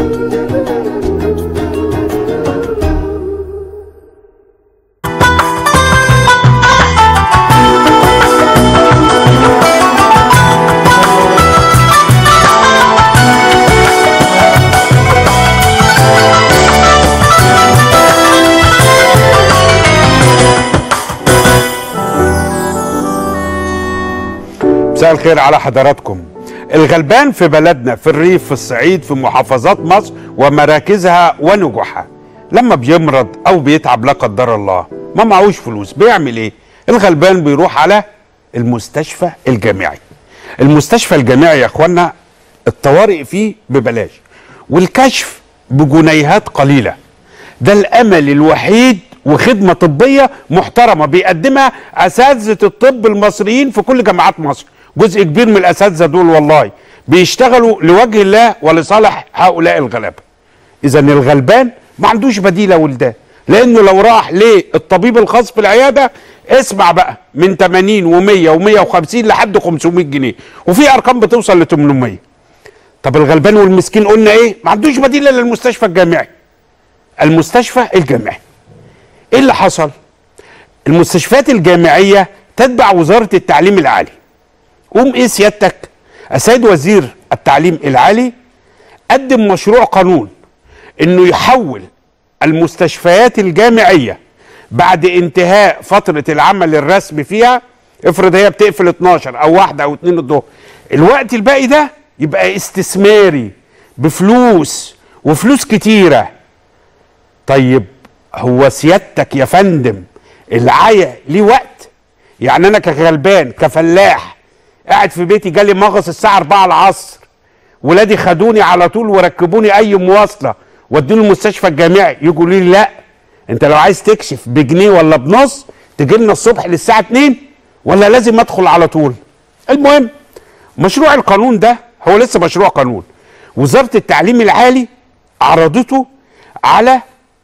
مساء الخير على حضراتكم الغلبان في بلدنا في الريف في الصعيد في محافظات مصر ومراكزها ونجوحها لما بيمرض او بيتعب لا قدر الله ما معهوش فلوس بيعمل ايه الغلبان بيروح على المستشفى الجامعي المستشفى الجامعي يا اخوانا الطوارئ فيه ببلاش والكشف بجنيهات قليله ده الامل الوحيد وخدمه طبيه محترمه بيقدمها اساتذه الطب المصريين في كل جامعات مصر جزء كبير من الاساتذه دول والله بيشتغلوا لوجه الله ولصالح هؤلاء الغلابه اذا الغلبان ما عندوش بديل يا ولدان لانه لو راح للطبيب الخاص في العياده اسمع بقى من 80 و100 و150 لحد 500 جنيه وفي ارقام بتوصل ل 800 طب الغلبان والمسكين قلنا ايه ما عندوش بديل الا المستشفى الجامعي المستشفى الجامعي ايه اللي حصل المستشفيات الجامعيه تتبع وزاره التعليم العالي قوم ايه سيادتك السيد وزير التعليم العالي قدم مشروع قانون انه يحول المستشفيات الجامعيه بعد انتهاء فتره العمل الرسمي فيها افرض هي بتقفل 12 او واحده او اتنين الظهر الوقت الباقي ده يبقى استثماري بفلوس وفلوس كتيره طيب هو سيادتك يا فندم العيا ليه وقت يعني انا كغلبان كفلاح قاعد في بيتي جالي مغص الساعه 4 العصر ولادي خدوني على طول وركبوني اي مواصله ودوني المستشفى الجامعي يجوا لي لا انت لو عايز تكشف بجنيه ولا بنص تجي لنا الصبح للساعه 2 ولا لازم ادخل على طول المهم مشروع القانون ده هو لسه مشروع قانون وزاره التعليم العالي عرضته على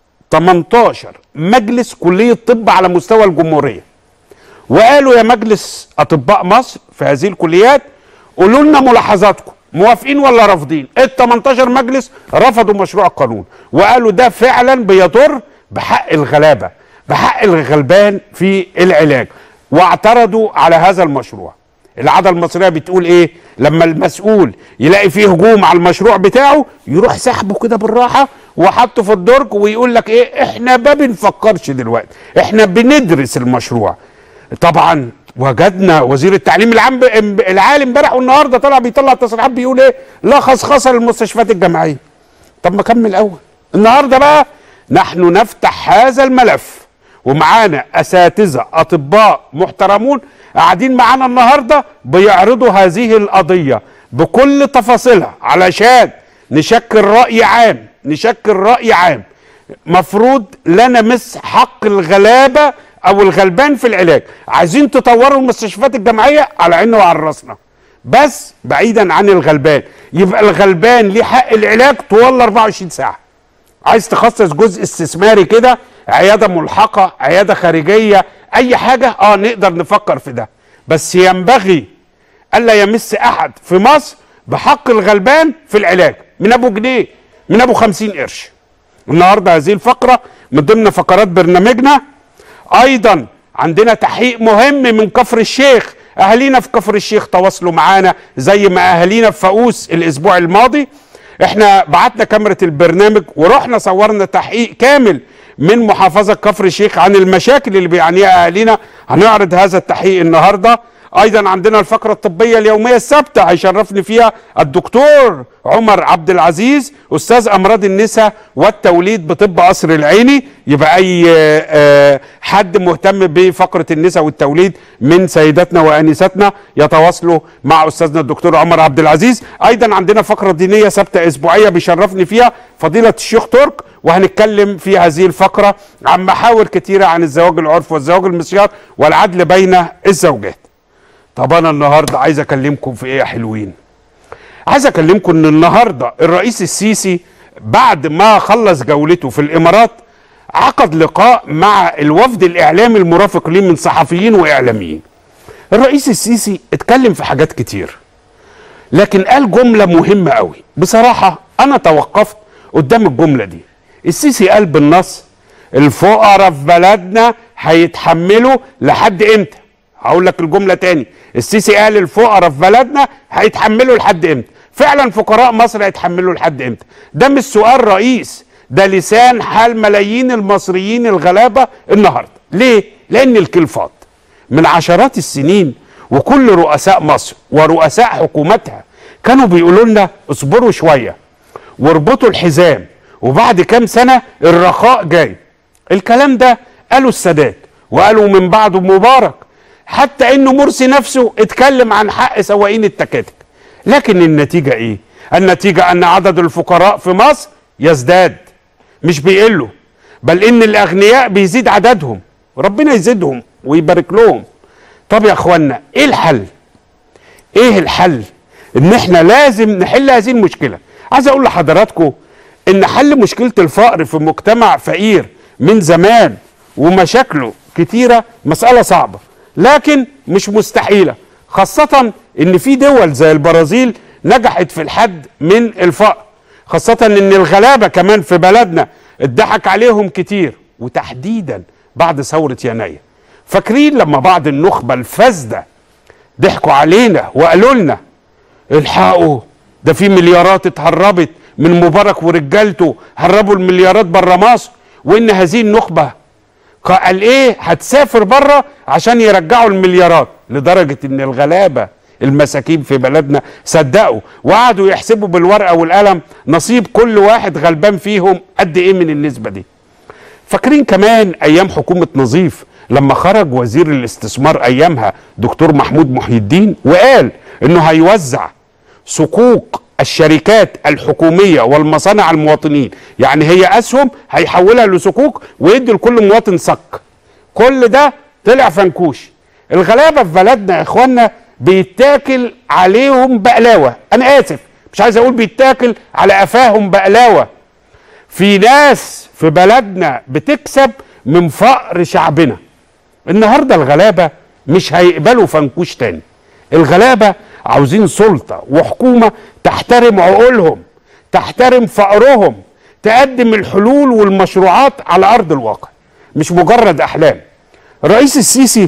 18 مجلس كليه طب على مستوى الجمهوريه وقالوا يا مجلس اطباء مصر في هذه الكليات قولوا لنا ملاحظاتكم موافقين ولا رافضين ال 18 مجلس رفضوا مشروع القانون وقالوا ده فعلا بيضر بحق الغلابه بحق الغلبان في العلاج واعترضوا على هذا المشروع العاده المصريه بتقول ايه لما المسؤول يلاقي فيه هجوم على المشروع بتاعه يروح سحبه كده بالراحه وحطه في الدرج ويقول لك ايه احنا ما بنفكرش دلوقتي احنا بندرس المشروع طبعا وجدنا وزير التعليم العام العالي امبارح والنهارده طلع بيطلع تصريحات بيقول ايه لا خصخصه للمستشفيات الجامعيه طب ما كمل الاول النهارده بقى نحن نفتح هذا الملف ومعانا اساتذه اطباء محترمون قاعدين معانا النهارده بيعرضوا هذه القضيه بكل تفاصيلها علشان نشكل راي عام نشكل راي عام مفروض لا نمس حق الغلابه او الغلبان في العلاج عايزين تطوروا المستشفيات الجامعيه على عيننا وعلى راسنا بس بعيدا عن الغلبان يبقى الغلبان ليه حق العلاج طوال 24 ساعه عايز تخصص جزء استثماري كده عياده ملحقه عياده خارجيه اي حاجه اه نقدر نفكر في ده بس ينبغي الا يمس احد في مصر بحق الغلبان في العلاج من ابو جنيه من ابو 50 قرش النهارده هذه الفقره من ضمن فقرات برنامجنا ايضا عندنا تحقيق مهم من كفر الشيخ اهالينا في كفر الشيخ تواصلوا معانا زي ما اهالينا في فاقوس الاسبوع الماضي احنا بعتنا كاميرا البرنامج ورحنا صورنا تحقيق كامل من محافظة كفر الشيخ عن المشاكل اللي بيعانيها اهالينا هنعرض هذا التحقيق النهارده ايضا عندنا الفقره الطبيه اليوميه الثابته هيشرفني فيها الدكتور عمر عبد العزيز استاذ امراض النساء والتوليد بطب قصر العيني يبقى اي آه، حد مهتم بفقره النساء والتوليد من سيداتنا وانساتنا يتواصلوا مع استاذنا الدكتور عمر عبد العزيز ايضا عندنا فقره دينيه ثابته اسبوعيه بيشرفني فيها فضيله الشيخ ترك وهنتكلم في هذه الفقره عن محاور كثيره عن الزواج العرف والزواج المسيار والعدل بين الزوجات طب انا النهارده عايز اكلمكم في ايه يا حلوين عايز اكلمكم ان النهارده الرئيس السيسي بعد ما خلص جولته في الامارات عقد لقاء مع الوفد الاعلامي المرافق ليه من صحفيين واعلاميين الرئيس السيسي اتكلم في حاجات كتير لكن قال جمله مهمه قوي بصراحه انا توقفت قدام الجمله دي السيسي قال بالنص الفقراء في بلدنا هيتحملوا لحد امتى هقول لك الجمله تاني السيسي قال الفقراء في بلدنا هيتحملوا لحد امتى فعلا فقراء مصر هيتحملوا لحد امتى ده مش سؤال رئيس ده لسان حال ملايين المصريين الغلابه النهارده ليه لان الكل فاض من عشرات السنين وكل رؤساء مصر ورؤساء حكومتها كانوا بيقولوا لنا اصبروا شويه واربطوا الحزام وبعد كام سنه الرخاء جاي الكلام ده قالوا السادات وقالوا من بعده مبارك حتى انه مرسي نفسه اتكلم عن حق سواقين التكاتك لكن النتيجه ايه النتيجه ان عدد الفقراء في مصر يزداد مش بيقلوا بل ان الاغنياء بيزيد عددهم ربنا يزيدهم ويبارك لهم طب يا اخوانا ايه الحل ايه الحل ان احنا لازم نحل هذه المشكله عايز اقول لحضراتكم ان حل مشكله الفقر في مجتمع فقير من زمان ومشاكله كتيره مساله صعبه لكن مش مستحيله خاصه ان في دول زي البرازيل نجحت في الحد من الفقر خاصه ان الغلابه كمان في بلدنا اتضحك عليهم كتير وتحديدا بعد ثوره يناير فاكرين لما بعض النخبه الفاسده ضحكوا علينا وقالوا لنا الحقوا ده في مليارات اتهربت من مبارك ورجالته هربوا المليارات بره مصر وان هذه النخبه قال ايه هتسافر بره عشان يرجعوا المليارات لدرجه ان الغلابه المساكين في بلدنا صدقوا وقعدوا يحسبوا بالورقه والقلم نصيب كل واحد غلبان فيهم قد ايه من النسبه دي فاكرين كمان ايام حكومه نظيف لما خرج وزير الاستثمار ايامها دكتور محمود محي الدين وقال انه هيوزع صكوك الشركات الحكوميه والمصانع على المواطنين يعني هي اسهم هيحولها لصكوك ويدي لكل مواطن صك كل ده طلع فنكوش الغلابه في بلدنا يا اخوانا بيتاكل عليهم بقلاوه انا اسف مش عايز اقول بيتاكل على قفاهم بقلاوه في ناس في بلدنا بتكسب من فقر شعبنا النهارده الغلابه مش هيقبلوا فنكوش تاني الغلابه عاوزين سلطه وحكومه تحترم عقولهم تحترم فقرهم تقدم الحلول والمشروعات على ارض الواقع مش مجرد احلام الرئيس السيسي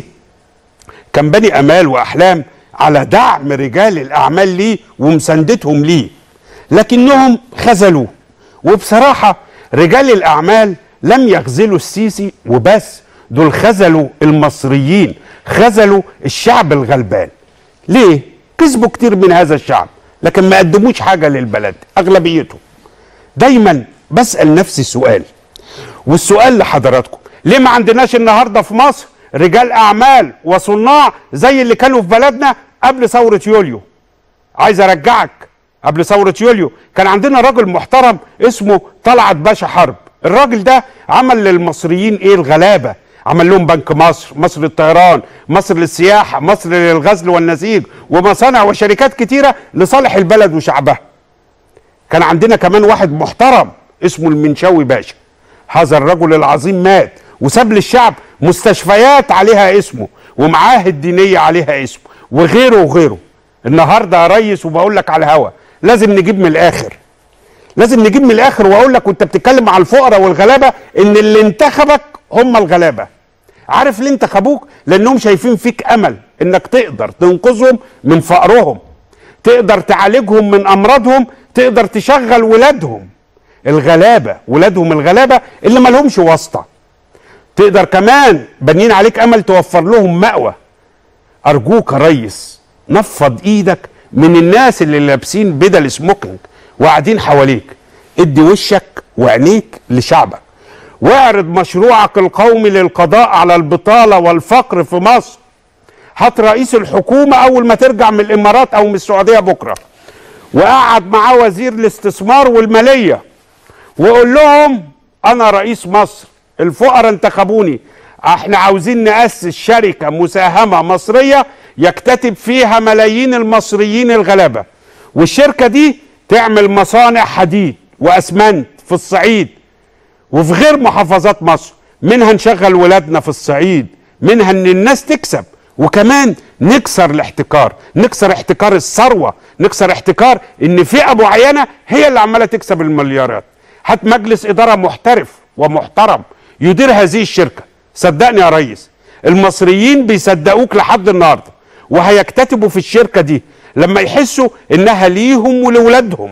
كان بني امال واحلام على دعم رجال الاعمال ليه ومساندتهم ليه لكنهم خذلوه وبصراحه رجال الاعمال لم يخذلوا السيسي وبس دول خذلوا المصريين خذلوا الشعب الغلبان ليه كسبوا كتير من هذا الشعب لكن ما قدموش حاجه للبلد اغلبيتهم دايما بسال نفسي سؤال والسؤال لحضراتكم ليه ما عندناش النهارده في مصر رجال اعمال وصناع زي اللي كانوا في بلدنا قبل ثوره يوليو عايز ارجعك قبل ثوره يوليو كان عندنا راجل محترم اسمه طلعت باشا حرب الراجل ده عمل للمصريين ايه الغلابه عمل لهم بنك مصر مصر للطيران مصر للسياحه مصر للغزل والنسيج ومصانع وشركات كتيره لصالح البلد وشعبها كان عندنا كمان واحد محترم اسمه المنشاوي باشا هذا الرجل العظيم مات وساب للشعب مستشفيات عليها اسمه ومعاهد دينيه عليها اسمه وغيره وغيره النهارده يا ريس وبقول لك على الهوا لازم نجيب من الاخر لازم نجيب من الاخر واقول لك وانت بتتكلم على الفقراء والغلابه ان اللي انتخبك هم الغلابه عارف ليه انتخبوك لانهم شايفين فيك امل انك تقدر تنقذهم من فقرهم تقدر تعالجهم من امراضهم تقدر تشغل ولادهم الغلابه ولادهم الغلابه اللي ما لهمش واسطه تقدر كمان بنين عليك امل توفر لهم مأوى ارجوك يا ريس نفض ايدك من الناس اللي لابسين بدل سموكينج وقاعدين حواليك ادي وشك وعينيك لشعبك واعرض مشروعك القومي للقضاء على البطاله والفقر في مصر هات رئيس الحكومه اول ما ترجع من الامارات او من السعوديه بكره وقعد معاه وزير الاستثمار والماليه وقول لهم انا رئيس مصر الفقراء انتخبوني احنا عاوزين ناسس شركه مساهمه مصريه يكتتب فيها ملايين المصريين الغلابه والشركه دي تعمل مصانع حديد واسمنت في الصعيد وفي غير محافظات مصر منها نشغل ولادنا في الصعيد منها ان الناس تكسب وكمان نكسر الاحتكار نكسر احتكار الثروه نكسر احتكار ان فئه معينه هي اللي عماله تكسب المليارات هات مجلس اداره محترف ومحترم يدير هذه الشركه صدقني يا ريس المصريين بيصدقوك لحد النهارده وهيكتتبوا في الشركه دي لما يحسوا انها ليهم ولولادهم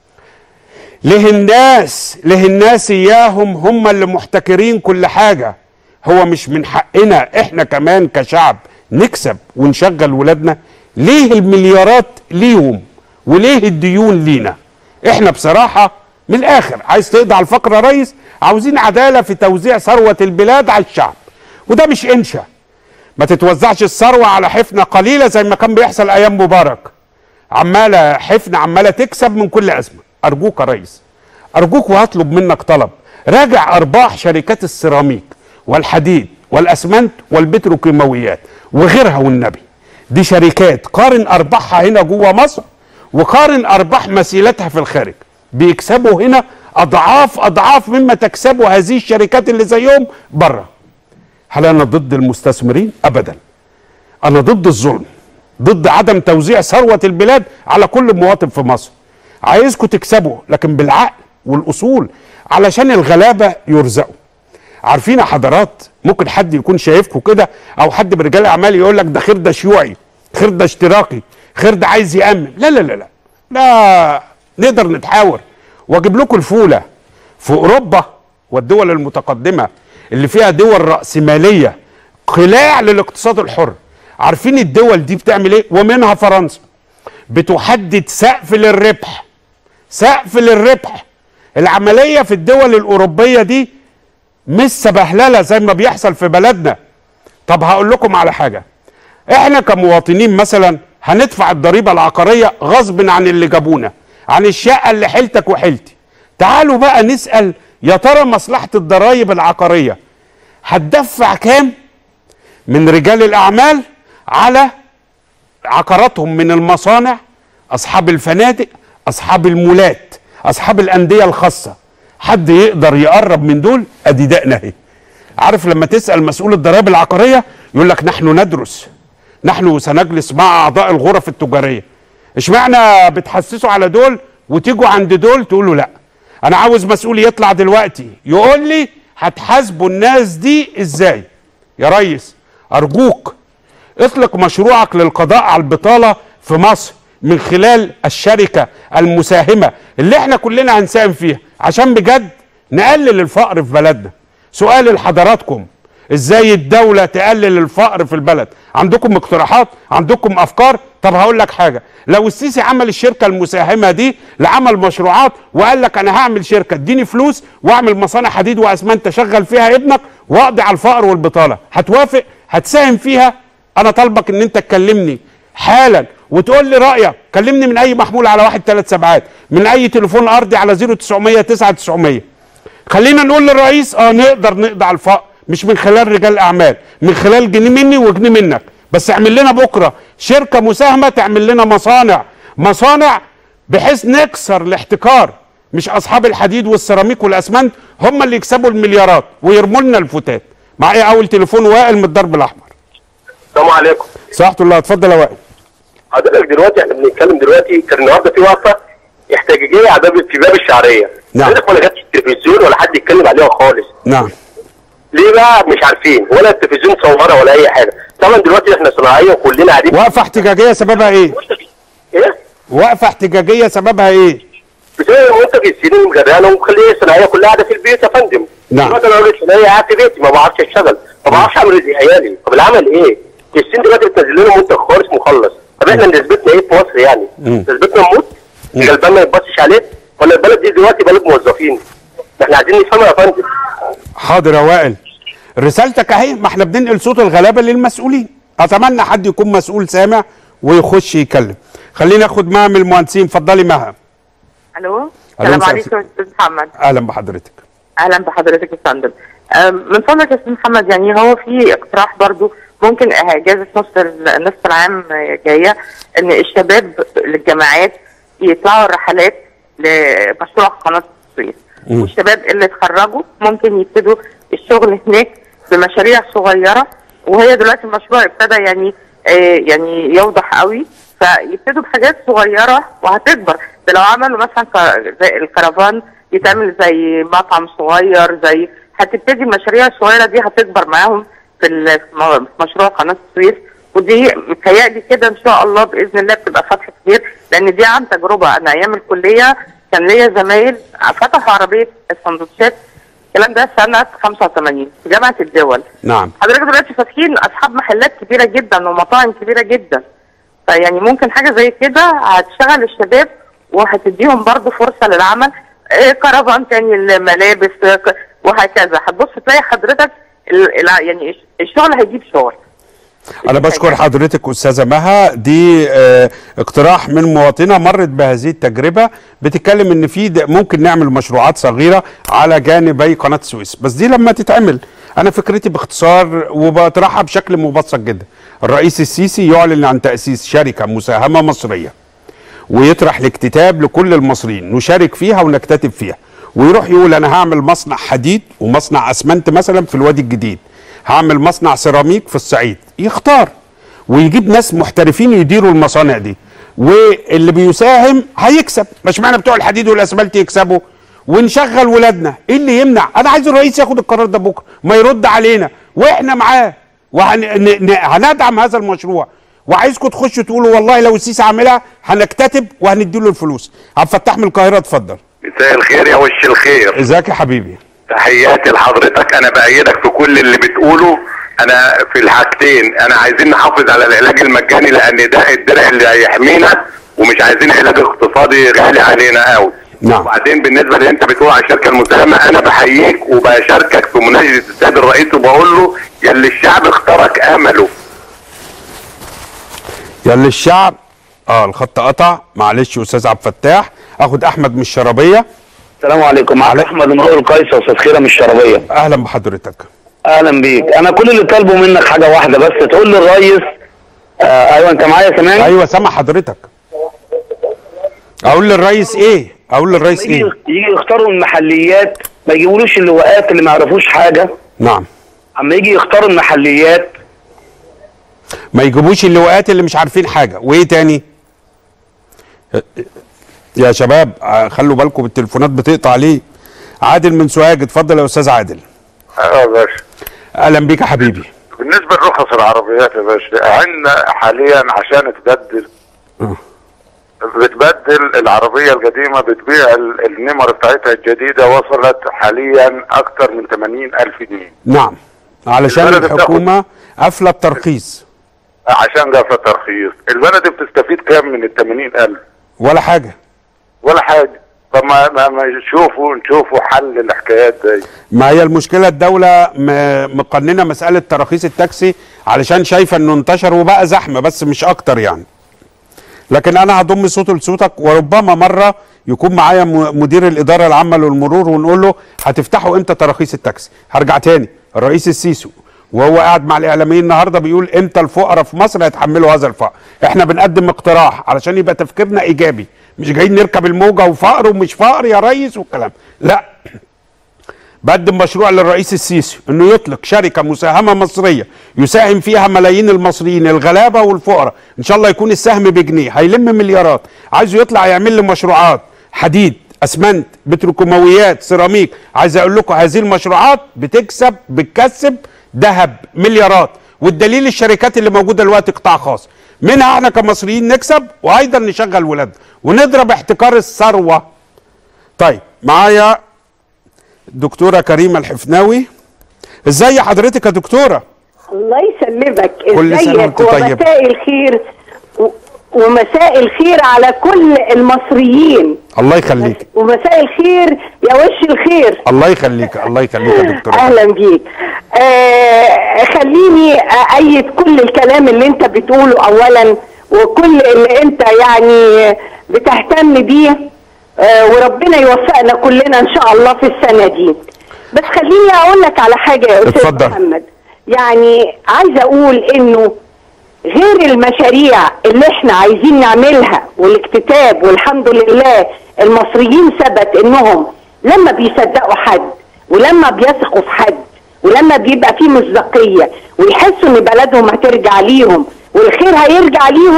له الناس له الناس اياهم هم اللي محتكرين كل حاجه هو مش من حقنا احنا كمان كشعب نكسب ونشغل ولادنا ليه المليارات ليهم وليه الديون لينا احنا بصراحه من الاخر عايز تقضي على الفقر يا ريس عاوزين عداله في توزيع ثروه البلاد على الشعب وده مش انشا ما تتوزعش الثروه على حفنه قليله زي ما كان بيحصل ايام مبارك عماله حفنه عماله تكسب من كل ازمه ارجوك يا ريس ارجوك وهطلب منك طلب راجع ارباح شركات السيراميك والحديد والاسمنت والبتروكيماويات وغيرها والنبي دي شركات قارن ارباحها هنا جوه مصر وقارن ارباح مسيلتها في الخارج بيكسبوا هنا اضعاف اضعاف مما تكسبه هذه الشركات اللي زيهم بره هل انا ضد المستثمرين ابدا انا ضد الظلم ضد عدم توزيع ثروه البلاد على كل مواطن في مصر عايزكم تكسبوا لكن بالعقل والاصول علشان الغلابه يرزقوا عارفين يا حضرات ممكن حد يكون شايفكم كده او حد من رجال الاعمال يقول لك ده خير ده شيوعي خير ده اشتراكي خير ده عايز يامن لا لا لا لا لا نقدر نتحاور واجيب لكم الفوله في اوروبا والدول المتقدمه اللي فيها دول راسماليه قلاع للاقتصاد الحر عارفين الدول دي بتعمل ايه ومنها فرنسا بتحدد سقف للربح سقف للربح العمليه في الدول الاوروبيه دي مش سبهلله زي ما بيحصل في بلدنا طب هقول لكم على حاجه احنا كمواطنين مثلا هندفع الضريبه العقاريه غصب عن اللي جابونا عن الشقه اللي حيلتك وحيلتي تعالوا بقى نسال يا ترى مصلحه الضرائب العقاريه هتدفع كام من رجال الاعمال على عقاراتهم من المصانع اصحاب الفنادق اصحاب المولات اصحاب الانديه الخاصه حد يقدر يقرب من دول ادي دقنا اهي عارف لما تسال مسؤول الضرائب العقاريه يقول لك نحن ندرس نحن سنجلس مع اعضاء الغرف التجاريه اشمعنى بتحسسوا على دول وتيجوا عند دول تقولوا لا انا عاوز مسؤول يطلع دلوقتي يقول لي هتحاسبوا الناس دي ازاي يا ريس ارجوك اطلق مشروعك للقضاء على البطاله في مصر من خلال الشركه المساهمه اللي احنا كلنا هنساهم فيها عشان بجد نقلل الفقر في بلدنا سؤال لحضراتكم ازاي الدوله تقلل الفقر في البلد عندكم اقتراحات عندكم افكار طب هقول لك حاجه لو السيسي عمل الشركه المساهمه دي لعمل مشروعات وقال لك انا هعمل شركه اديني فلوس واعمل مصانع حديد واسمنت اشغل فيها ابنك واقضي على الفقر والبطاله هتوافق هتساهم فيها انا طالبك ان انت تكلمني حالا وتقول لي رايك كلمني من اي محمول على واحد ثلاث سبعات من اي تليفون ارضي على 0900 9900 خلينا نقول للرئيس اه نقدر نقضي على الفقر مش من خلال رجال اعمال من خلال جنيه مني وجنيه منك بس اعمل لنا بكره شركه مساهمه تعمل لنا مصانع مصانع بحيث نكسر الاحتكار مش اصحاب الحديد والسيراميك والاسمنت هم اللي يكسبوا المليارات ويرموا لنا الفتات معايا اول تليفون وائل من الدرب الاحمر السلام عليكم صحة الله اتفضل يا وائل حضرتك دلوقتي احنا بنتكلم دلوقتي كان النهارده في وقفه احتجاجيه على باب في باب الشعريه نعم. حضرتك ولا جاتش التلفزيون ولا حد يتكلم عليها خالص نعم ليه بقى مش عارفين ولا التلفزيون صورها ولا اي حاجه طبعا دلوقتي احنا صناعيه وكلنا قاعدين وقفة احتجاجية سببها ايه؟ ايه وقفة احتجاجية سببها ايه؟ بسبب منتج السنين مجريانه ومخليه الصناعيه كلها قاعده في البيت يا فندم نعم. دلوقتي انا راجل صناعيه قاعد في بيتي ما بعرفش اشتغل ما بعرفش اعمل رزق عيالي طب العمل ايه؟ الصين دلوقتي بتنزل لنا منتج خالص مخلص طب احنا نسبتنا ايه في مصر يعني؟ مم. نسبتنا نموت؟ الغلبان ما يتبصش عليه ولا البلد دي دلوقتي بلد موظفين؟ ما احنا عايزين نفهمها يا فندم حاضر يا وائل رسالتك اهي ما احنا بننقل صوت الغلابة للمسؤولين اتمنى حد يكون مسؤول سامع ويخش يكلم خلينا ناخد مها من المهندسين اتفضلي مها الو ألو، السلام مساء عليكم يا استاذ محمد اهلا بحضرتك اهلا بحضرتك يا فندم أم، من فضلك يا استاذ محمد يعني هو في اقتراح برضو ممكن اجازه نص ال- نصف العام جايه ان الشباب للجامعات يطلعوا رحلات لمشروع قناه السويس مم. والشباب اللي اتخرجوا ممكن يبتدوا الشغل هناك بمشاريع صغيره وهي دلوقتي المشروع ابتدى يعني آه، يعني يوضح قوي فيبتدوا بحاجات صغيره وهتكبر ده لو عملوا مثلا ك- زي الكرفان يتعمل زي مطعم صغير زي هتبتدي المشاريع الصغيره دي هتكبر معاهم في ال- في م- في مشروع قناه السويس ودي متهيألي كده ان شاء الله باذن الله بتبقى فتح كبير لان دي عن تجربه انا ايام الكليه كان ليا زمايل فتحوا عربيه السندوتشات الكلام ده سنه 85 في جامعه الدول نعم حضرتك دلوقتي فاتحين اصحاب محلات كبيره جدا ومطاعم كبيره جدا فيعني ممكن حاجه زي كده هتشغل الشباب وهتديهم برضو فرصه للعمل إيه كرفان تاني الملابس إيه ك- وهكذا هتبص تلاقي حضرتك ال- الع- يعني الش- الشغل هيجيب شغل انا بشكر حضرتك استاذه مها دي آه، اقتراح من مواطنه مرت بهذه التجربه بتتكلم ان في د- ممكن نعمل مشروعات صغيره على جانبي قناه السويس بس دي لما تتعمل انا فكرتي باختصار وبطرحها بشكل مبسط جدا الرئيس السيسي يعلن عن تاسيس شركه مساهمه مصريه ويطرح الاكتتاب لكل المصريين نشارك فيها ونكتتب فيها ويروح يقول انا هعمل مصنع حديد ومصنع اسمنت مثلا في الوادي الجديد هعمل مصنع سيراميك في الصعيد يختار ويجيب ناس محترفين يديروا المصانع دي واللي بيساهم هيكسب مش معنى بتوع الحديد والاسمنت يكسبوا ونشغل ولادنا ايه اللي يمنع انا عايز الرئيس ياخد القرار ده بكره ما يرد علينا واحنا معاه وهندعم هذا المشروع وعايزكم تخشوا تقولوا والله لو السيسي عاملها هنكتتب وهنديله الفلوس عبد الفتاح من القاهره اتفضل مساء الخير يا وش الخير ازيك يا حبيبي تحياتي لحضرتك انا بايدك في كل اللي بتقوله انا في الحاجتين انا عايزين نحافظ على العلاج المجاني لان ده الدرع اللي هيحمينا ومش عايزين علاج اقتصادي غالي علينا قوي نعم. وبعدين بالنسبه اللي انت بتقول على الشركه المساهمه انا بحييك وبشاركك في مناجاه السيد الرئيس وبقول له يا اللي الشعب اختارك امله يا اللي الشعب اه الخط قطع معلش يا استاذ عبد الفتاح اخد احمد من الشرابيه السلام عليكم معك احمد مراد القيس يا استاذ خيره من الشربيه اهلا بحضرتك اهلا بيك انا كل اللي طالبه منك حاجه واحده بس تقول للريس آه ايوه انت معايا سامعني ايوه سامع حضرتك اقول للرئيس ايه اقول للرئيس يجي ايه يجي يختاروا المحليات ما يجيبولوش اللواءات اللي ما يعرفوش حاجه نعم اما يجي يختاروا المحليات ما يجيبوش اللواءات اللي مش عارفين حاجه وايه تاني يا شباب آه، خلوا بالكم التليفونات بتقطع ليه عادل من سوهاج اتفضل يا استاذ عادل اه يا باشا اهلا بيك يا حبيبي بالنسبه لرخص العربيات يا باشا عندنا حاليا عشان تبدل آه. بتبدل العربيه القديمه بتبيع ال- النمر بتاعتها الجديده وصلت حاليا اكثر من 80 الف جنيه نعم علشان البلد بتاخد- الحكومه قافله الترخيص عشان قافله ترخيص البلد بتستفيد كام من ال 80 الف ولا حاجه ولا حاجه طب ما ما ما نشوفوا نشوفوا حل الحكايات دي ما هي المشكله الدوله م- مقننه مساله تراخيص التاكسي علشان شايفه انه انتشر وبقى زحمه بس مش اكتر يعني لكن انا هضم صوته لصوتك وربما مره يكون معايا م- مدير الاداره العامه للمرور ونقول له هتفتحوا امتى تراخيص التاكسي هرجع تاني الرئيس السيسي وهو قاعد مع الاعلاميين النهارده بيقول امتى الفقراء في مصر هيتحملوا هذا الفقر احنا بنقدم اقتراح علشان يبقى تفكيرنا ايجابي مش جايين نركب الموجه وفقر ومش فقر يا ريس والكلام لا بقدم مشروع للرئيس السيسي انه يطلق شركه مساهمه مصريه يساهم فيها ملايين المصريين الغلابه والفقراء ان شاء الله يكون السهم بجنيه هيلم مليارات عايزه يطلع يعمل لي مشروعات حديد اسمنت بتروكيماويات سيراميك عايز اقول لكم هذه المشروعات بتكسب بتكسب ذهب مليارات والدليل الشركات اللي موجوده دلوقتي قطاع خاص منها احنا كمصريين نكسب وايضا نشغل ولادنا ونضرب احتكار الثروه طيب معايا دكتورة كريمة الحفناوي ازاي حضرتك يا دكتورة الله يسلمك كل سنة ازيك وانت طيب. ومساء الخير و- ومساء الخير على كل المصريين الله يخليك ومساء الخير يا وش الخير الله يخليك الله يخليك يا دكتورة اهلا بيك آه خليني اأيد كل الكلام اللي انت بتقوله اولا وكل اللي انت يعني بتهتم بيه آه وربنا يوفقنا كلنا ان شاء الله في السنه دي بس خليني اقول لك على حاجه يا استاذ اتفضل. محمد يعني عايزه اقول انه غير المشاريع اللي احنا عايزين نعملها والاكتتاب والحمد لله المصريين ثبت انهم لما بيصدقوا حد ولما بيثقوا في حد ولما بيبقى فيه مصداقيه ويحسوا ان بلدهم هترجع ليهم والخير هيرجع ليهم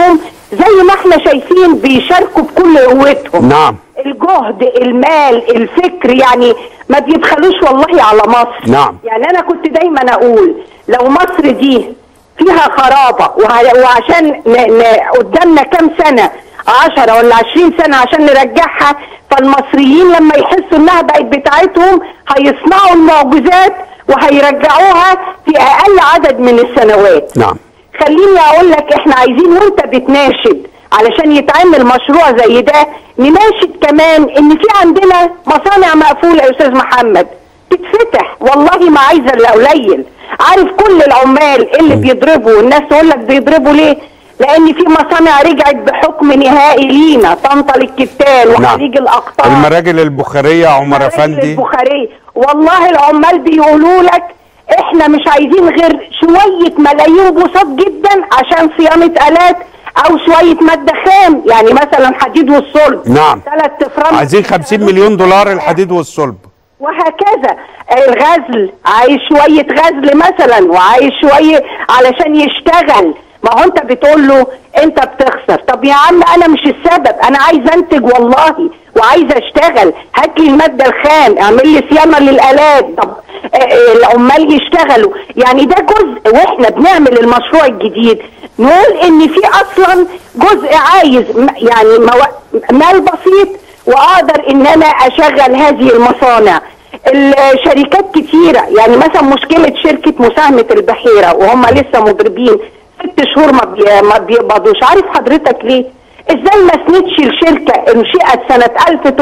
زي ما احنا شايفين بيشاركوا بكل قوتهم نعم الجهد المال الفكر يعني ما بيبخلوش والله على مصر نعم. يعني انا كنت دايما اقول لو مصر دي فيها خرابة وه- وعشان ن... ن... قدامنا كام سنة عشرة ولا عشرين سنة عشان نرجعها فالمصريين لما يحسوا انها بقت بتاعتهم هيصنعوا المعجزات وهيرجعوها في اقل عدد من السنوات نعم خليني اقول لك احنا عايزين وانت بتناشد علشان يتعمل مشروع زي ده نناشد كمان ان في عندنا مصانع مقفوله يا استاذ محمد تتفتح والله ما عايزه الا قليل عارف كل العمال اللي بيضربوا والناس تقول لك بيضربوا ليه لان في مصانع رجعت بحكم نهائي لينا طنطا للكتان وخليج الاقطار المراجل البخاريه عمر مراكز افندي البخارية والله العمال بيقولوا لك احنا مش عايزين غير شوية ملايين بساط جدا عشان صيانة آلات او شوية مادة خام يعني مثلا حديد والصلب نعم. ثلاث افرام عايزين 50 مليون دولار الحديد والصلب وهكذا الغزل عايز شوية غزل مثلا وعايز شوية علشان يشتغل ما هو انت بتقول له انت بتخسر طب يا عم انا مش السبب انا عايز انتج والله وعايز اشتغل هات لي المادة الخام اعمل لي صيانة للالات طب آه، آه، العمال يشتغلوا يعني ده جزء واحنا بنعمل المشروع الجديد نقول ان في اصلا جزء عايز م- يعني مو- مال بسيط واقدر ان انا اشغل هذه المصانع الشركات كتيرة يعني مثلا مشكلة شركة مساهمة البحيرة وهم لسه مضربين ست شهور ما, بي ما بيقبضوش عارف حضرتك ليه ازاي ما سندش الشركة انشئت سنة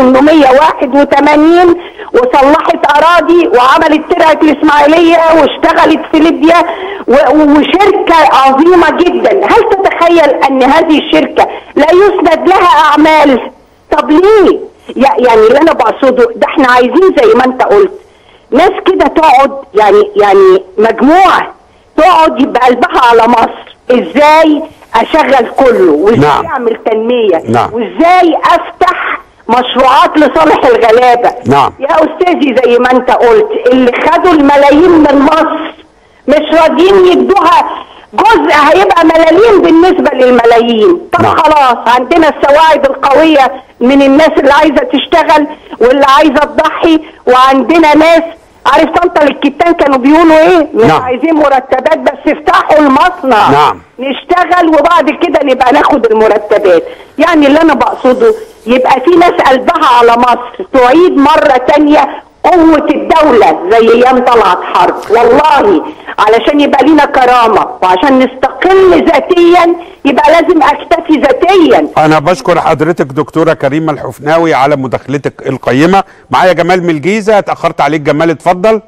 1881 وصلحت اراضي وعملت ترعة الاسماعيلية واشتغلت في ليبيا و- وشركة عظيمة جدا هل تتخيل ان هذه الشركة لا يسند لها اعمال طب ليه يع- يعني اللي انا بقصده ده احنا عايزين زي ما انت قلت ناس كده تقعد يعني يعني مجموعه تقعد يبقى قلبها على مصر ازاي اشغل كله وازاي نعم. اعمل تنميه نعم. وازاي افتح مشروعات لصالح الغلابه نعم. يا استاذي زي ما انت قلت اللي خدوا الملايين من مصر مش راضيين يدوها جزء هيبقى ملاليم بالنسبة للملايين طب نعم. خلاص عندنا السواعد القوية من الناس اللي عايزة تشتغل واللي عايزة تضحي وعندنا ناس عارف طنطا للكتان كانوا بيقولوا ايه مش نعم. عايزين مرتبات بس افتحوا المصنع نعم. نشتغل وبعد كده نبقى ناخد المرتبات يعني اللي انا بقصده يبقى في ناس قلبها على مصر تعيد مرة تانية قوة الدولة زي ايام طلعت حرب والله علشان يبقى لينا كرامة وعشان نستقل ذاتيا يبقى لازم اكتفي ذاتيا انا بشكر حضرتك دكتوره كريمه الحفناوي على مداخلتك القيمه معايا جمال من الجيزه اتاخرت عليك جمال اتفضل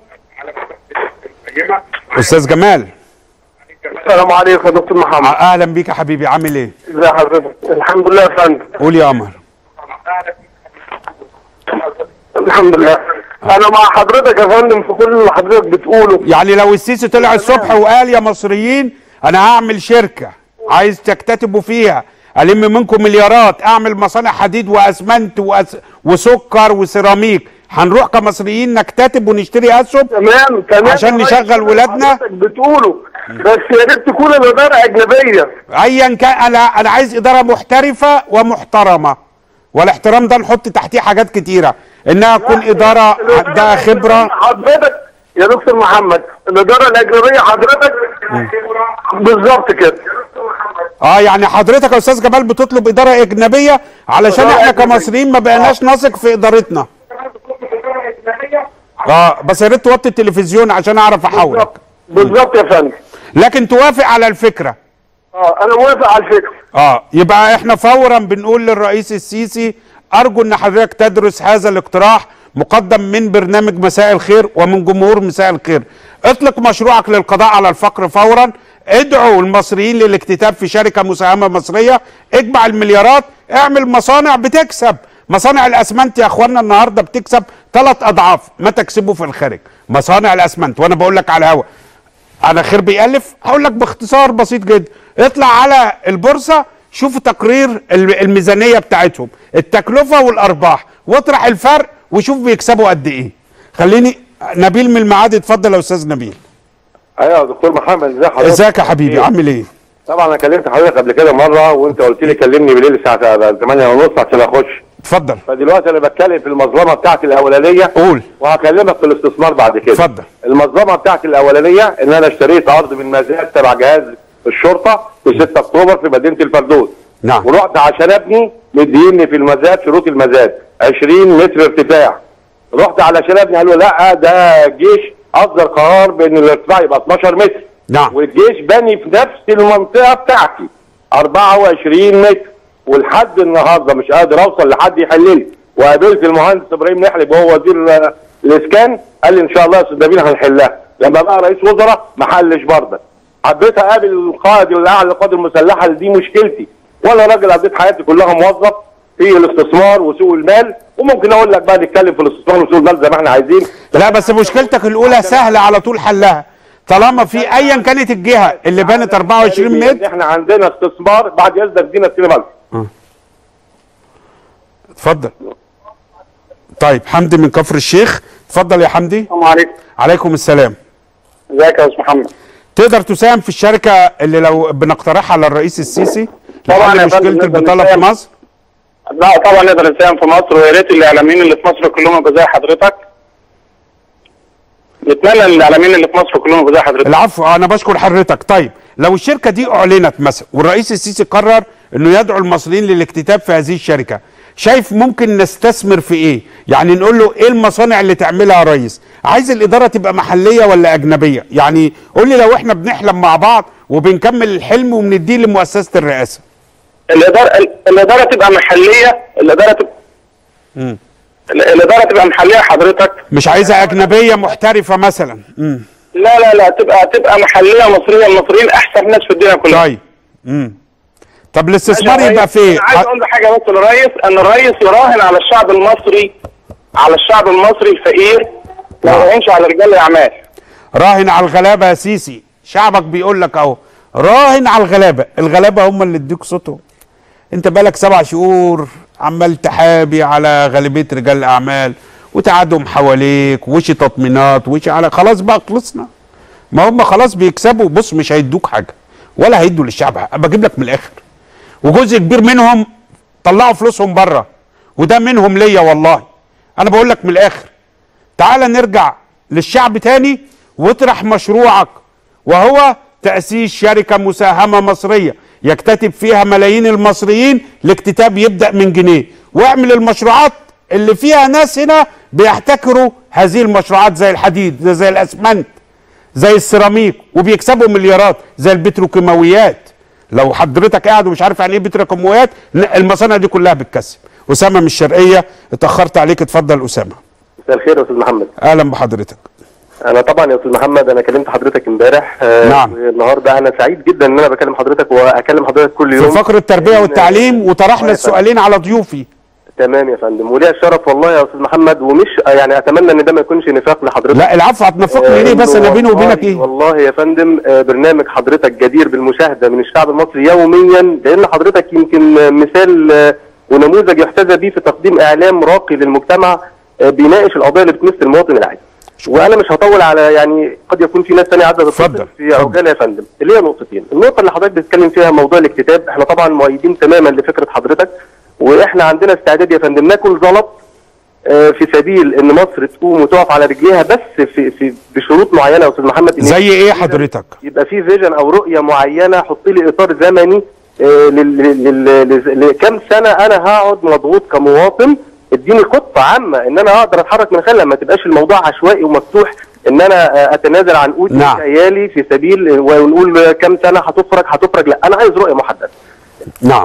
استاذ جمال السلام عليكم يا دكتور محمد اهلا بيك يا حبيبي عامل ايه ازي حضرتك الحمد لله يا فندم قول يا قمر الحمد لله انا مع حضرتك يا فندم في كل اللي حضرتك بتقوله يعني لو السيسي طلع الصبح وقال يا مصريين انا هعمل شركه عايز تكتتبوا فيها الم منكم مليارات اعمل مصانع حديد واسمنت وأس... وسكر وسيراميك هنروح كمصريين نكتتب ونشتري اسهم تمام تمام عشان يا ريس، نشغل ولادنا؟ حضرتك بتقوله بس يا ريت تكون الاداره اجنبيه ايا كان انا انا عايز اداره محترفه ومحترمه والاحترام ده نحط تحتيه حاجات كتيره انها تكون اداره عندها خبره حضرتك يا دكتور محمد الاداره الاجنبيه حضرتك بالظبط كده اه يعني حضرتك يا استاذ جمال بتطلب اداره اجنبيه علشان إدارة احنا أجنبية. كمصريين ما بقيناش نثق في ادارتنا اه بس يا ريت توطي التلفزيون عشان اعرف احاولك بالظبط يا فندم لكن توافق على الفكره اه انا موافق على الفكره اه يبقى احنا فورا بنقول للرئيس السيسي ارجو ان حضرتك تدرس هذا الاقتراح مقدم من برنامج مساء الخير ومن جمهور مساء الخير اطلق مشروعك للقضاء على الفقر فورا ادعوا المصريين للاكتتاب في شركة مساهمة مصرية اجمع المليارات اعمل مصانع بتكسب مصانع الاسمنت يا اخوانا النهارده بتكسب ثلاث اضعاف ما تكسبه في الخارج مصانع الاسمنت وانا بقول لك على الهوا انا خير بيألف هقول لك باختصار بسيط جدا اطلع على البورصه شوف تقرير الم- الميزانيه بتاعتهم التكلفه والارباح واطرح الفرق وشوف بيكسبوا قد ايه خليني نبيل من المعادي اتفضل يا استاذ نبيل ايوه يا دكتور محمد ازي حضرتك ازيك يا حبيبي عامل ايه طبعا انا كلمت حضرتك قبل كده مره وانت قلت لي كلمني بالليل الساعه 8 ونص عشان اخش اتفضل فدلوقتي انا بتكلم في المظلمه بتاعتي الاولانيه قول وهكلمك في الاستثمار بعد كده اتفضل المظلمه بتاعتي الاولانيه ان انا اشتريت ارض من مزاد تبع جهاز الشرطه في 6 اكتوبر في مدينه الفردوس نعم ورحت عشان ابني مديني في المزاد شروط المزاد 20 متر ارتفاع رحت علشان ابني قالوا لا ده الجيش اصدر قرار بان الارتفاع يبقى 12 متر نعم والجيش بني في نفس المنطقه بتاعتي 24 متر ولحد النهارده مش قادر اوصل لحد يحل لي وقابلت المهندس ابراهيم نحلب وهو وزير آه، الاسكان قال لي ان شاء الله يا استاذ نبيل هنحلها لما بقى رئيس وزراء ما حلش برضه حبيت اقابل القائد الاعلى للقوات المسلحه دي مشكلتي وانا راجل قضيت حياتي كلها موظف في الاستثمار وسوق المال وممكن اقول لك بقى نتكلم في الاستثمار وسوق المال زي ما احنا عايزين لا بس مشكلتك الاولى سهله على طول حلها طالما في ايا كانت الجهه اللي بنت 24 متر احنا عندنا استثمار بعد اذنك دينا السينما اتفضل طيب حمدي من كفر الشيخ اتفضل يا حمدي السلام عليكم عليكم السلام ازيك يا استاذ محمد تقدر تساهم في الشركه اللي لو بنقترحها على الرئيس السيسي طبعاً لحل يا فندم مشكله نقدر البطاله في نساهم. مصر لا طبعا نقدر نساهم في مصر ويا ريت الاعلاميين اللي في مصر كلهم يبقوا زي حضرتك نتمنى ان الاعلاميين اللي في مصر كلهم يبقوا زي حضرتك العفو انا بشكر حضرتك طيب لو الشركه دي اعلنت مثلا والرئيس السيسي قرر انه يدعو المصريين للاكتتاب في هذه الشركه شايف ممكن نستثمر في ايه يعني نقول له ايه المصانع اللي تعملها يا ريس عايز الاداره تبقى محليه ولا اجنبيه يعني قول لي لو احنا بنحلم مع بعض وبنكمل الحلم وبنديه لمؤسسه الرئاسه الاداره الاداره تبقى محليه الاداره تبقى مم. الاداره تبقى محليه حضرتك مش عايزها اجنبيه محترفه مثلا مم. لا لا لا تبقى تبقى محليه مصريه المصريين احسن ناس في الدنيا كلها طيب مم. طب الاستثمار ماشي يا يبقى ريس. في انا عايز اقول حاجه بس للريس ان الريس يراهن على الشعب المصري على الشعب المصري الفقير ما يراهنش على رجال الاعمال راهن على الغلابه يا سيسي شعبك بيقول لك اهو راهن على الغلابه الغلابه هم اللي اديك صوتهم انت بقالك سبع شهور عمال تحابي على غالبيه رجال الاعمال وتعادهم حواليك وش تطمينات وش على خلاص بقى خلصنا ما هم خلاص بيكسبوا بص مش هيدوك حاجه ولا هيدوا للشعب حاجة. بجيب لك من الاخر وجزء كبير منهم طلعوا فلوسهم بره وده منهم ليا والله انا بقول لك من الاخر تعال نرجع للشعب تاني واطرح مشروعك وهو تأسيس شركة مساهمة مصرية يكتتب فيها ملايين المصريين الاكتتاب يبدأ من جنيه واعمل المشروعات اللي فيها ناس هنا بيحتكروا هذه المشروعات زي الحديد زي, زي الأسمنت زي السيراميك وبيكسبوا مليارات زي البتروكيماويات لو حضرتك قاعد ومش عارف يعني ايه بتروكيماويات المصانع دي كلها بتكسب اسامه من الشرقيه اتاخرت عليك اتفضل اسامه مساء الخير يا استاذ محمد اهلا بحضرتك انا طبعا يا استاذ محمد انا كلمت حضرتك امبارح آه، نعم. النهارده انا سعيد جدا ان انا بكلم حضرتك واكلم حضرتك كل يوم في فقر التربيه لأن- والتعليم وطرحنا آه يا فندم. السؤالين على ضيوفي تمام يا فندم وليا الشرف والله يا استاذ محمد ومش آه، يعني اتمنى ان ده ما يكونش نفاق لحضرتك لا العفو هتنفقني ليه بس إنه انا بيني والله- وبينك ايه والله يا فندم آه، برنامج حضرتك جدير بالمشاهده من الشعب المصري يوميا لان حضرتك يمكن آه، مثال آه، ونموذج يحتذى به في تقديم اعلام راقي للمجتمع آه، بيناقش القضايا اللي بتمس المواطن العادي وانا مش هطول على يعني قد يكون في ناس ثانيه عايزه تتصل في عجاله يا فندم اللي هي نقطتين النقطه اللي حضرتك بتتكلم فيها موضوع الاكتتاب احنا طبعا مؤيدين تماما لفكره حضرتك واحنا عندنا استعداد يا فندم ناكل زلط آه، في سبيل ان مصر تقوم وتقف على رجليها بس في في بشروط معينه يا استاذ محمد إن زي ايه حضرتك يبقى في فيجن او رؤيه معينه حط لي اطار زمني آه، لل- لل- لل- لكم سنه انا هقعد مضغوط كمواطن اديني خطه عامه ان انا اقدر اتحرك من خلالها ما تبقاش الموضوع عشوائي ومفتوح ان انا آه، اتنازل عن قوتي نعم. خيالي في سبيل ونقول كم سنه هتفرج هتفرج لا انا عايز رؤيه محدده نعم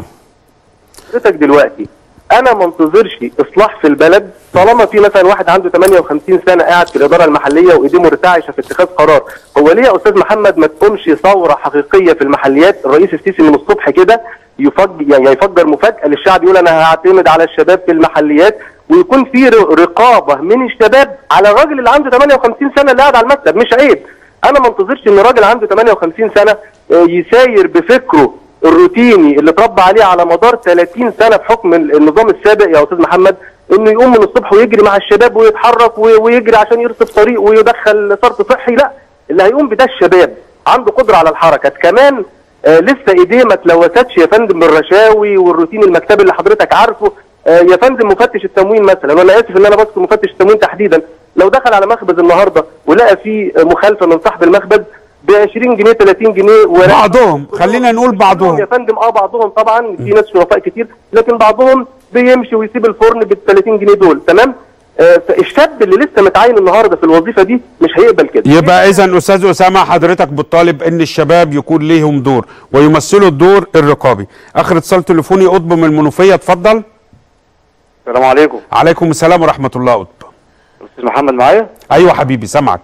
حضرتك دلوقتي انا ما انتظرش اصلاح في البلد طالما في مثلا واحد عنده 58 سنه قاعد في الاداره المحليه وايديه مرتعشه في اتخاذ قرار هو ليه يا استاذ محمد ما تقومش ثوره حقيقيه في المحليات الرئيس السيسي من الصبح كده يفجر يعني يفجر مفاجاه للشعب يقول انا هعتمد على الشباب في المحليات ويكون في ر- رقابه من الشباب على الراجل اللي عنده 58 سنه اللي قاعد على المكتب مش عيب انا ما انتظرش ان راجل عنده 58 سنه آه، يساير بفكره الروتيني اللي اتربى عليه على مدار 30 سنه بحكم ال- النظام السابق يا استاذ محمد انه يقوم من الصبح ويجري مع الشباب ويتحرك و- ويجري عشان يرصف طريق ويدخل صرف صحي لا اللي هيقوم بده الشباب عنده قدره على الحركه كمان آه لسه ايديه ما اتلوثتش يا فندم بالرشاوي والروتين المكتبي اللي حضرتك عارفه آه يا فندم مفتش التموين مثلا وانا اسف ان انا بذكر مفتش التموين تحديدا لو دخل على مخبز النهارده ولقى فيه مخالفه من صاحب المخبز ب 20 جنيه 30 جنيه ورق- بعضهم خلينا نقول بعضهم يا فندم اه بعضهم طبعا في ناس شرفاء كتير لكن بعضهم بيمشي ويسيب الفرن بال 30 جنيه دول تمام آه فالشاب اللي لسه متعين النهارده في الوظيفه دي مش هيقبل كده يبقى اذا استاذ اسامه حضرتك بتطالب ان الشباب يكون ليهم دور ويمثلوا الدور الرقابي اخر اتصال تليفوني قطب من المنوفيه اتفضل السلام عليكم عليكم السلام ورحمه الله قطب استاذ محمد معايا ايوه حبيبي سامعك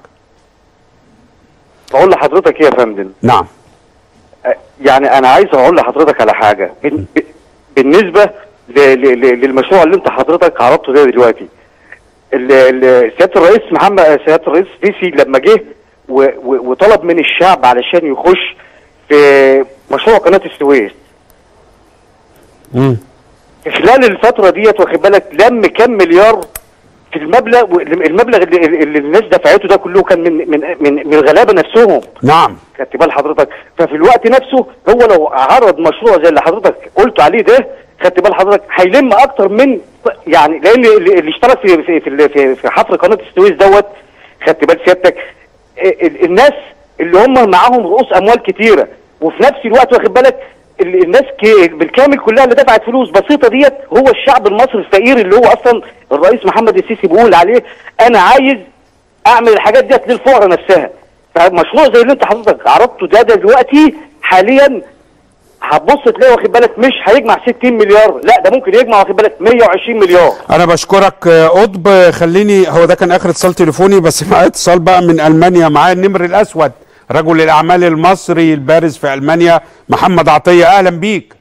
بقول لحضرتك ايه يا فندم نعم أه، يعني انا عايز اقول لحضرتك على حاجه بن- ب- بالنسبه ل- ل- ل- للمشروع اللي انت حضرتك عرضته ده دلوقتي ال- ال- سياده الرئيس محمد سياده الرئيس السيسي لما جه و- و- وطلب من الشعب علشان يخش في مشروع قناه السويس مم. في خلال الفترة ديت واخد بالك لم كام مليار في المبلغ المبلغ اللي, اللي الناس دفعته ده كله كان من من من, من الغلابه نفسهم نعم خدت بال حضرتك ففي الوقت نفسه هو لو عرض مشروع زي اللي حضرتك قلت عليه ده خدت بال حضرتك هيلم اكتر من يعني لان اللي اللي اشترك في في في, في, في حفر قناه السويس دوت خدت بال سيادتك ال- ال- الناس اللي هم معاهم رؤوس اموال كتيره وفي نفس الوقت واخد بالك ال- الناس ك- بالكامل كلها اللي دفعت فلوس بسيطه ديت هو الشعب المصري الفقير اللي هو اصلا الرئيس محمد السيسي بيقول عليه انا عايز اعمل الحاجات ديت للفقراء نفسها فمشروع زي اللي انت حضرتك عرضته ده, ده دلوقتي حاليا هتبص تلاقي واخد بالك مش هيجمع 60 مليار لا ده ممكن يجمع واخد بالك 120 مليار انا بشكرك آه، قطب خليني هو ده كان اخر اتصال تليفوني بس معايا اتصال بقى من المانيا معايا النمر الاسود رجل الاعمال المصري البارز في المانيا محمد عطيه اهلا بيك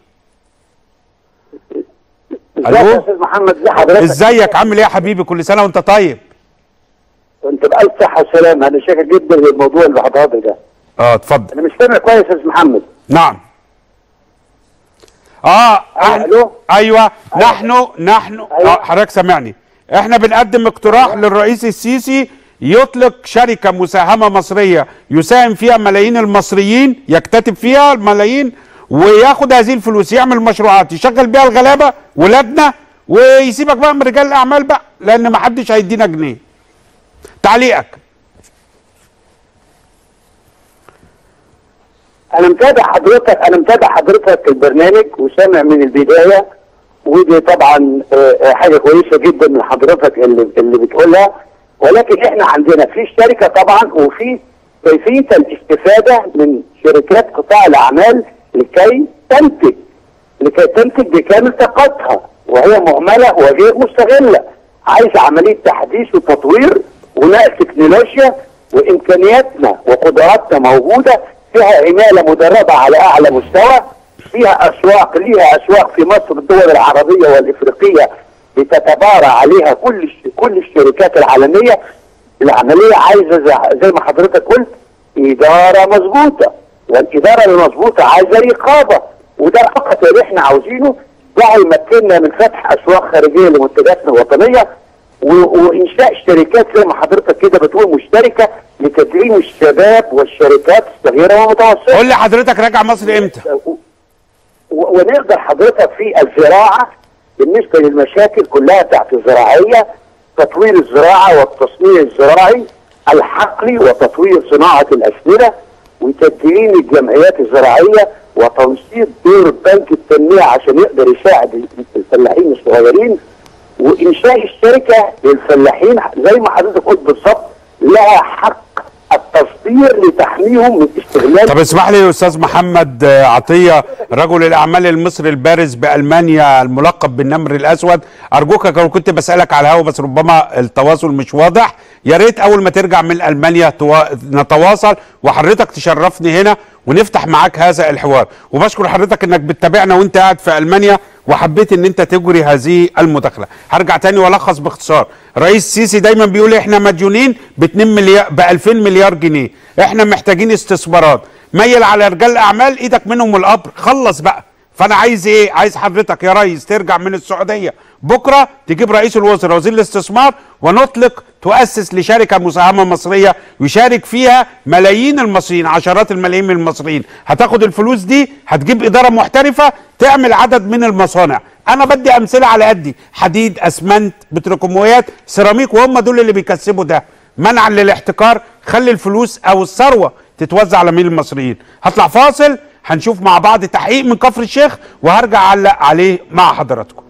ازيك يا الو استاذ محمد ازي حضرتك ازيك عامل ايه يا حبيبي كل سنه وانت طيب انت بألف صحة وسلامة انا شاكر جدا للموضوع اللي حضرتك ده اه اتفضل انا مش سامع كويس يا استاذ محمد نعم اه أحن... ايوه نحن نحن آه حضرتك سامعني احنا بنقدم اقتراح للرئيس السيسي يطلق شركة مساهمة مصرية يساهم فيها ملايين المصريين يكتتب فيها الملايين وياخد هذه الفلوس يعمل مشروعات يشغل بيها الغلابة ولادنا ويسيبك بقى من رجال الاعمال بقى لان ما حدش هيدينا جنيه تعليقك انا متابع حضرتك انا متابع حضرتك البرنامج وسامع من البداية ودي طبعا آه، آه، حاجة كويسة جدا من حضرتك اللي, اللي بتقولها ولكن احنا عندنا في شركة طبعا وفي كيفية الاستفادة من شركات قطاع الاعمال لكي تنتج لكي تنتج بكامل طاقتها وهي مهملة وغير مستغلة عايزة عملية تحديث وتطوير ونقل تكنولوجيا وامكانياتنا وقدراتنا موجودة فيها عمالة مدربة على اعلى مستوى فيها اسواق ليها اسواق في مصر الدول العربية والافريقية بتتبارى عليها كل الش- كل الشركات العالمية العملية عايزة زي- زي ما حضرتك قلت إدارة مظبوطة والإدارة المظبوطة عايزة رقابة وده فقط اللي احنا عاوزينه ده هيمكننا من فتح أسواق خارجية لمنتجاتنا الوطنية و- وإنشاء شركات زي ما حضرتك كده بتقول مشتركة لتدعيم الشباب والشركات الصغيرة والمتوسطة قول لي حضرتك راجع مصر امتى و- ونقدر حضرتك في الزراعة بالنسبة للمشاكل كلها تحت الزراعية تطوير الزراعة والتصنيع الزراعي الحقلي وتطوير صناعة الأسمدة وتدعيم الجمعيات الزراعية وتنشيط دور بنك التنمية عشان يقدر يساعد الفلاحين الصغيرين وإنشاء الشركة للفلاحين زي ما حضرتك قلت بالظبط لها حق التصدير لتحميهم من استغلال طب اسمح لي يا استاذ محمد آه، عطيه رجل الاعمال المصري البارز بالمانيا الملقب بالنمر الاسود ارجوك لو كنت بسالك على الهوا بس ربما التواصل مش واضح يا ريت اول ما ترجع من المانيا توا... نتواصل وحضرتك تشرفني هنا ونفتح معاك هذا الحوار وبشكر حضرتك انك بتتابعنا وانت قاعد في المانيا وحبيت ان انت تجري هذه المداخله هرجع تاني والخص باختصار رئيس السيسي دايما بيقول احنا مديونين ب 2 مليار ب 2000 مليار جنيه احنا محتاجين استثمارات ميل على رجال الاعمال ايدك منهم القبر خلص بقى فانا عايز ايه عايز حضرتك يا ريس ترجع من السعوديه بكره تجيب رئيس الوزراء وزير الاستثمار ونطلق تؤسس لشركه مساهمه مصريه يشارك فيها ملايين المصريين عشرات الملايين من المصريين هتاخد الفلوس دي هتجيب اداره محترفه تعمل عدد من المصانع انا بدي امثله على قدي حديد اسمنت بتروكيماويات سيراميك وهم دول اللي بيكسبوا ده منعا للاحتكار خلي الفلوس او الثروه تتوزع على مين المصريين هطلع فاصل هنشوف مع بعض تحقيق من كفر الشيخ وهرجع اعلق عليه مع حضراتكم